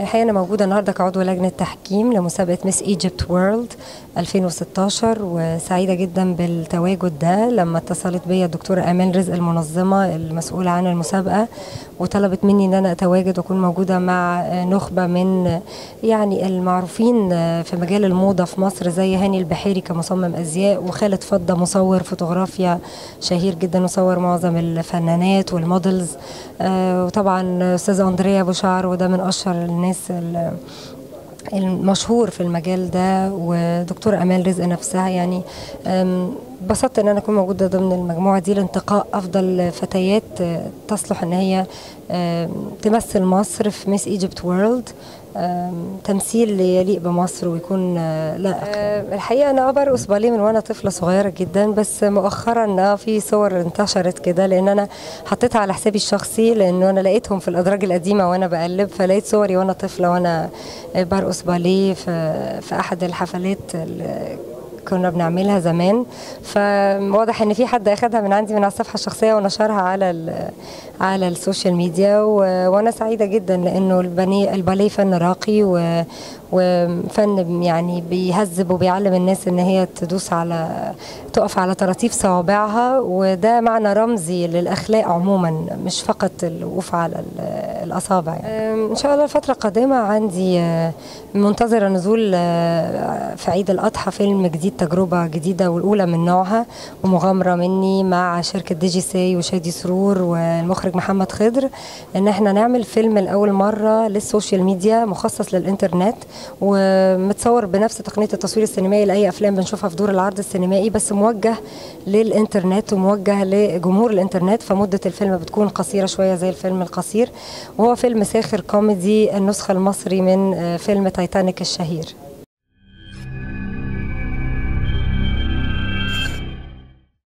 الحقيقه انا موجوده النهارده كعضو لجنه تحكيم لمسابقه ميس ايجيبت وورلد 2016 وسعيده جدا بالتواجد ده لما اتصلت بيا الدكتوره امال رزق المنظمه المسؤوله عن المسابقه وطلبت مني ان انا اتواجد واكون موجوده مع نخبه من يعني المعروفين في مجال الموضه في مصر زي هاني البحيري كمصمم ازياء وخالد فضه مصور فوتوغرافيا شهير جدا وصور معظم الفنانات والمودلز آه وطبعا استاذه اندريا ابو شعر وده من اشهر الناس المشهور في المجال ده ودكتور امال رزق نفسها يعني انبسطت ان انا اكون موجوده ضمن المجموعه دي لانتقاء افضل فتيات تصلح ان هي تمثل مصر في ميس ايجيبت وورلد تمثيل يليق بمصر ويكون لائق الحقيقه انا برقص باليه من وانا طفله صغيره جدا بس مؤخرا في صور انتشرت كده لان انا حطيتها على حسابي الشخصي لانه انا لقيتهم في الادراج القديمه وانا بقلب فلقيت صوري وانا طفله وانا برقص باليه في في احد الحفلات كنا بنعملها زمان فواضح ان في حد اخدها من عندي من على الصفحه الشخصيه ونشرها على على السوشيال ميديا وانا سعيده جدا لانه البني الباليه فن راقي و وفن يعني بيهذب وبيعلم الناس ان هي تدوس على تقف على طراطيف صوابعها وده معنى رمزي للاخلاق عموما مش فقط الوقوف على الاصابع يعني. ان شاء الله الفتره القادمه عندي منتظره نزول في عيد الاضحى فيلم جديد تجربه جديده والاولى من نوعها ومغامره مني مع شركه ديجي سي وشادي سرور والمخرج محمد خضر ان احنا نعمل فيلم لاول مره للسوشيال ميديا مخصص للانترنت ومتصور بنفس تقنيه التصوير السينمائي لاي افلام بنشوفها في دور العرض السينمائي بس موجه للانترنت وموجه لجمهور الانترنت فمده الفيلم بتكون قصيره شويه زي الفيلم القصير وهو فيلم ساخر كوميدي النسخه المصري من فيلم تايتانيك الشهير